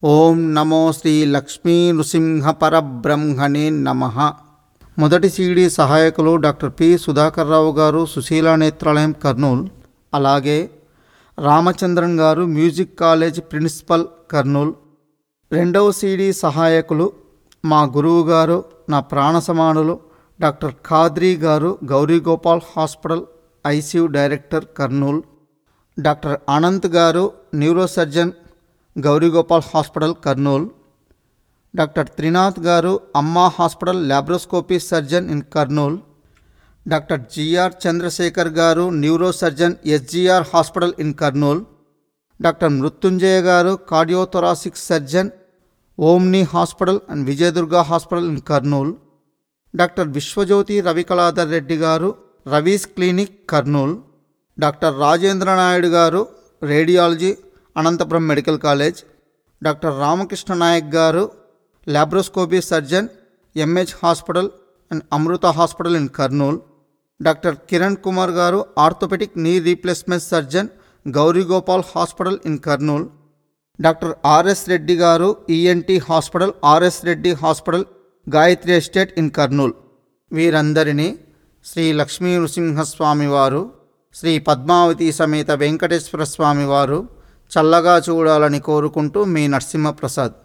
ఓం నమో శ్రీ లక్ష్మీ నృసింహ పరబ్రహ్మణే నమ మొదటి సీడీ సహాయకులు డాక్టర్ పి సుధాకర్ రావు గారు సుశీల నేత్రాలయం కర్నూల్ అలాగే రామచంద్రన్ గారు మ్యూజిక్ కాలేజ్ ప్రిన్సిపల్ కర్నూల్ రెండవ సీడీ సహాయకులు మా గురువు గారు నా ప్రాణ సమానులు doctor Khadri garu Gauri Gopal hospital ICU director Kurnool doctor Anant garu neurosurgeon Gaurigopal hospital Kurnool doctor Trinath garu Amma hospital laparoscopy surgeon in Kurnool doctor GR Chandrashekar garu neurosurgeon SGR hospital in Kurnool doctor Mrutyunjaya garu cardiothoracic surgeon Omni hospital and Vijayadurga hospital in Kurnool doctor Vishwajyothi Ravikaladhar Reddy garu Ravi's clinic Kurnool doctor Rajendra Naidu garu radiology Anantapuram medical college doctor Ramakrishna Nayak garu laparoscopy surgeon MH hospital and Amrita hospital in Kurnool doctor Kiran Kumar garu orthopaedic knee replacement surgeon Gaurigopal hospital in Kurnool doctor RS Reddy garu ENT hospital RS Reddy hospital Gayatri estate in Kurnool వీరందరినీ శ్రీ లక్ష్మీ నృసింహస్వామి వారు శ్రీ పద్మావతి సమేత వెంకటేశ్వర స్వామి వారు చల్లగా చూడాలని కోరుకుంటూ మీ నరసింహప్రసాద్